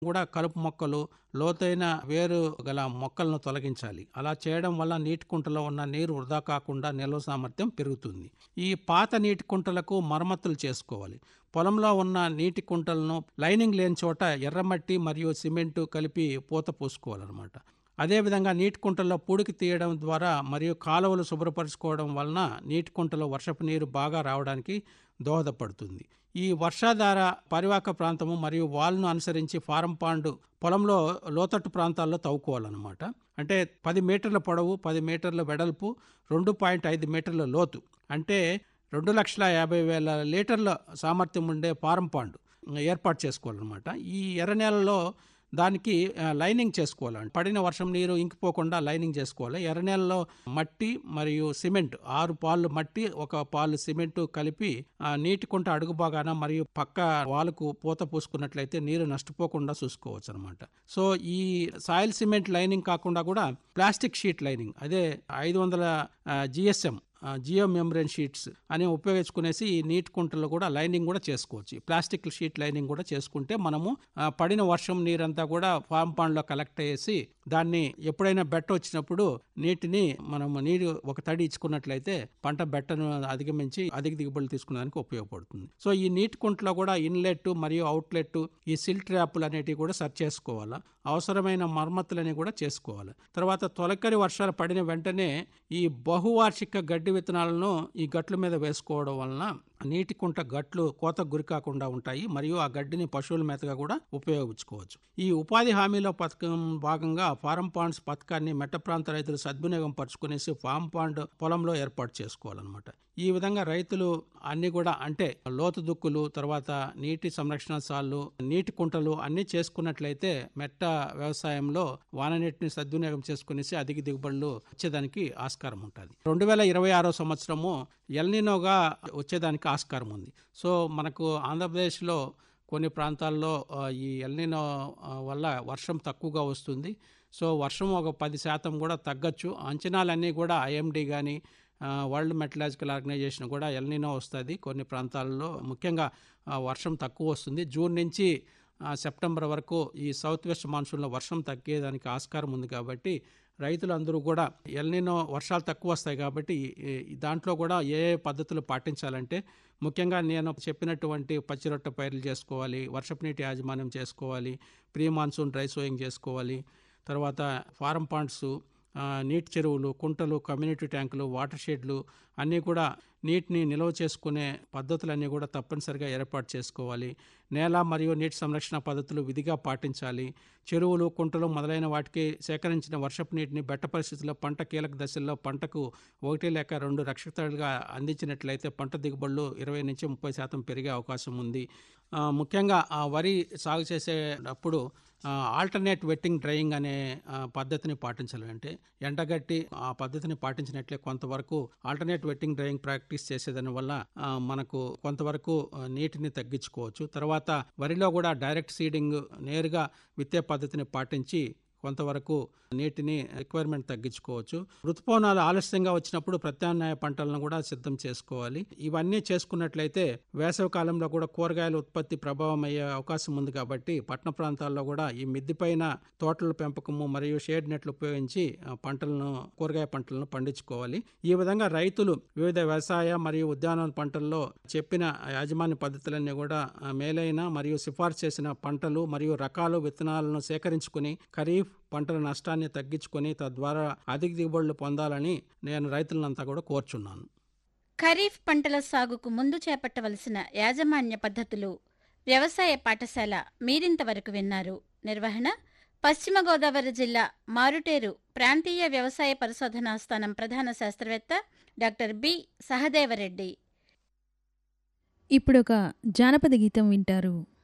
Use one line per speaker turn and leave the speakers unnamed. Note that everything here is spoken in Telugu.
కూడా కలుపు మొక్కలు లోతైన వేరు గల మొక్కలను తొలగించాలి అలా చేయడం వల్ల నీటి కుంటలో ఉన్న నీరు వృధా కాకుండా నిల్వ సామర్థ్యం పెరుగుతుంది ఈ పాత నీటి కుంటలకు మరమ్మతులు చేసుకోవాలి పొలంలో ఉన్న నీటి కుంటలను లైనింగ్ లేని చోట ఎర్రమట్టి మరియు సిమెంటు కలిపి పూత పూసుకోవాలన్నమాట అదేవిధంగా నీటి కుంటల్లో పూడికి తీయడం ద్వారా మరియు కాలువలు శుభ్రపరచుకోవడం వలన నీటి కుంటలో వర్షపు నీరు బాగా రావడానికి దోహదపడుతుంది ఈ వర్షాధార పరివాహక ప్రాంతము మరియు వాల్ను అనుసరించి ఫారం పాండు పొలంలో లోతట్టు ప్రాంతాల్లో తవ్వుకోవాలన్నమాట అంటే పది మీటర్ల పొడవు పది మీటర్ల వెడల్పు రెండు పాయింట్ ఐదు మీటర్ల లోతు అంటే రెండు లక్షల యాభై వేల లీటర్ల సామర్థ్యం ఉండే ఫారం పాండు ఏర్పాటు చేసుకోవాలన్నమాట ఈ ఎర్ర నేలలో దానికి ఆ, లైనింగ్ చేసుకోవాలి పడిన వర్షం నీరు ఇంకిపోకుండా లైనింగ్ చేసుకోవాలి ఎర్ర నేలలో మట్టి మరియు సిమెంట్ ఆరు పాలు మట్టి ఒక పాలు సిమెంట్ కలిపి ఆ, నీటి కుంట అడుగు భాగాన మరియు పక్క వాలుకు పూత పూసుకున్నట్లయితే నీరు నష్టపోకుండా చూసుకోవచ్చు అనమాట సో ఈ సాయిల్ సిమెంట్ లైనింగ్ కాకుండా కూడా ప్లాస్టిక్ షీట్ లైనింగ్ అదే ఐదు వందల జిఎస్ఎం జియో మెంబ్రెన్ షీట్స్ అని ఉపయోగించుకునేసి ఈ నీటి కుంటలు కూడా లైనింగ్ కూడా చేసుకోవచ్చు ఈ ప్లాస్టిక్ షీట్ లైనింగ్ కూడా చేసుకుంటే మనము ఆ, పడిన వర్షం నీరంతా కూడా ఫామ్ పాండ్లో కలెక్ట్ చేసి దాన్ని ఎప్పుడైనా బెట్ట వచ్చినప్పుడు నీటిని మనము నీరు ఒక తడి ఇచ్చుకున్నట్లయితే పంట బెట్టను అధిగమించి అధిక దిగుబడులు తీసుకునేదానికి ఉపయోగపడుతుంది సో ఈ నీటి కుంటలో కూడా ఇన్లెట్ మరియు అవుట్లెట్ ఈ సిల్ ట్రాప్లు అనేటివి కూడా సర్చ్ చేసుకోవాలా అవసరమైన మరమ్మతులని కూడా చేసుకోవాలి తర్వాత తొలకరి వర్షాలు పడిన వెంటనే ఈ బహువార్షిక గడ్డి విత్తనాలను ఈ గట్ల మీద వేసుకోవడం వలన నీటి కుంట గట్లు కోతకు గురి కాకుండా ఉంటాయి మరియు ఆ గడ్డిని పశువుల మేతగా కూడా ఉపయోగించుకోవచ్చు ఈ ఉపాధి హామీలో పథకం భాగంగా ఫారం పాండ్స్ పథకాన్ని మెట్ట ప్రాంత రైతులు సద్వినియోగం పరుచుకునేసి ఫామ్ పాండ్ పొలంలో ఏర్పాటు చేసుకోవాలన్నమాట ఈ విధంగా రైతులు అన్ని కూడా అంటే లోతు దుక్కులు తర్వాత నీటి సంరక్షణ సాళ్ళు నీటి కుంటలు అన్ని చేసుకున్నట్లయితే మెట్ట వ్యవసాయంలో వాన నీటిని సద్వినియోగం చేసుకునేసి అధిక దిగుబడులు వచ్చేదానికి ఆస్కారం ఉంటుంది రెండు వేల ఇరవై ఆరో సంవత్సరము ఎల్నినోగా వచ్చేదానికి ఆస్కారం ఉంది సో మనకు ఆంధ్రప్రదేశ్లో కొన్ని ప్రాంతాల్లో ఆ, ఈ ఎల్నినో ఆ, వల్ల వర్షం తక్కువగా వస్తుంది సో వర్షం ఒక పది శాతం కూడా తగ్గచ్చు అంచనాలన్నీ కూడా ఐఎండి కానీ వరల్డ్ మెటలాజికల్ ఆర్గనైజేషన్ కూడా ఎల్నినో వస్తుంది కొన్ని ప్రాంతాల్లో ముఖ్యంగా ఆ, వర్షం తక్కువ వస్తుంది జూన్ నుంచి ఆ, సెప్టెంబర్ వరకు ఈ సౌత్ వెస్ట్ మాన్సూన్లో వర్షం తగ్గేదానికి ఆస్కారం ఉంది కాబట్టి రైతులందరూ కూడా ఎల్నినో వర్షాలు తక్కువ వస్తాయి కాబట్టి ఈ- ఈ దాంట్లో కూడా ఏ ఏ పద్ధతులు పాటించాలంటే ముఖ్యంగా నేను చెప్పినటువంటి పచ్చిరొట్ట పైర్లు చేసుకోవాలి వర్షపు నీటి యాజమాన్యం చేసుకోవాలి ప్రీ మాన్సూన్ డ్రై సోయింగ్ చేసుకోవాలి తర్వాత ఫారం పాండ్స్ ఆ, నీటి చెరువులు కుంటలు కమ్యూనిటీ ట్యాంకులు వాటర్ షెడ్లు అన్నీ కూడా నీటిని నిల్వ చేసుకునే పద్ధతులన్నీ కూడా తప్పనిసరిగా ఏర్పాటు చేసుకోవాలి నేల మరియు నీటి సంరక్షణ పద్ధతులు విధిగా పాటించాలి చెరువులు కుంటలు మొదలైన వాటికి సేకరించిన వర్షపు నీటిని బెట్ట పరిస్థితుల్లో పంట కీలక దశల్లో పంటకు ఒకటి లేక రెండు రక్షితాలుగా అందించినట్లయితే పంట దిగుబడులు ఇరవై నుంచి ముప్పై శాతం పెరిగే అవకాశం ఉంది ఆ, ముఖ్యంగా ఆ వరి సాగు చేసేటప్పుడు ఆల్టర్నేట్ వెట్టింగ్ డ్రైయింగ్ అనే ఆ, పద్ధతిని పాటించాలి అంటే ఎండగట్టి ఆ పద్ధతిని పాటించినట్లే కొంతవరకు ఆల్టర్నేట్ వెట్టింగ్ డ్రైయింగ్ ప్రాక్టీస్ చేసేదాని వల్ల ఆ, మనకు కొంతవరకు ఆ, నీటిని తగ్గించుకోవచ్చు తర్వాత వరిలో కూడా డైరెక్ట్ సీడింగ్ నేరుగా విత్తే పద్ధతిని పాటించి కొంతవరకు నీటిని రిక్వైర్మెంట్ తగ్గించుకోవచ్చు ఋతుపవనాలు ఆలస్యంగా వచ్చినప్పుడు ప్రత్యామ్నాయ పంటలను కూడా సిద్ధం చేసుకోవాలి ఇవన్నీ చేసుకున్నట్లయితే వేసవి కాలంలో కూడా కూరగాయల ఉత్పత్తి ప్రభావం అయ్యే అవకాశం ఉంది కాబట్టి పట్టణ ప్రాంతాల్లో కూడా ఈ మిద్ది పైన తోటల పెంపకము మరియు షేడ్ నెట్లు ఉపయోగించి ఆ, పంటలను కూరగాయ పంటలను పండించుకోవాలి ఈ విధంగా రైతులు వివిధ వ్యవసాయ మరియు ఉద్యానవన పంటల్లో చెప్పిన యాజమాన్య పద్ధతులన్నీ కూడా ఆ, మేలైన మరియు సిఫార్సు చేసిన పంటలు మరియు రకాలు విత్తనాలను సేకరించుకుని ఖరీఫ్ పంటల నష్టాన్ని తగ్గించుకొని తద్వారా అధిక దిగుబడులు పొందాలని నేను రైతులంతా కూడా కోరుచున్నాను
ఖరీఫ్ పంటల సాగుకు ముందు చేపట్టవలసిన యాజమాన్య పద్ధతులు వ్యవసాయ పాఠశాల మీరింతవరకు విన్నారు నిర్వహణ పశ్చిమ గోదావరి జిల్లా మారుటేరు ప్రాంతీయ వ్యవసాయ పరిశోధనా స్థానం ప్రధాన శాస్త్రవేత్త డాక్టర్ బి సహదేవరెడ్డి
ఇప్పుడొక జానపద గీతం వింటారు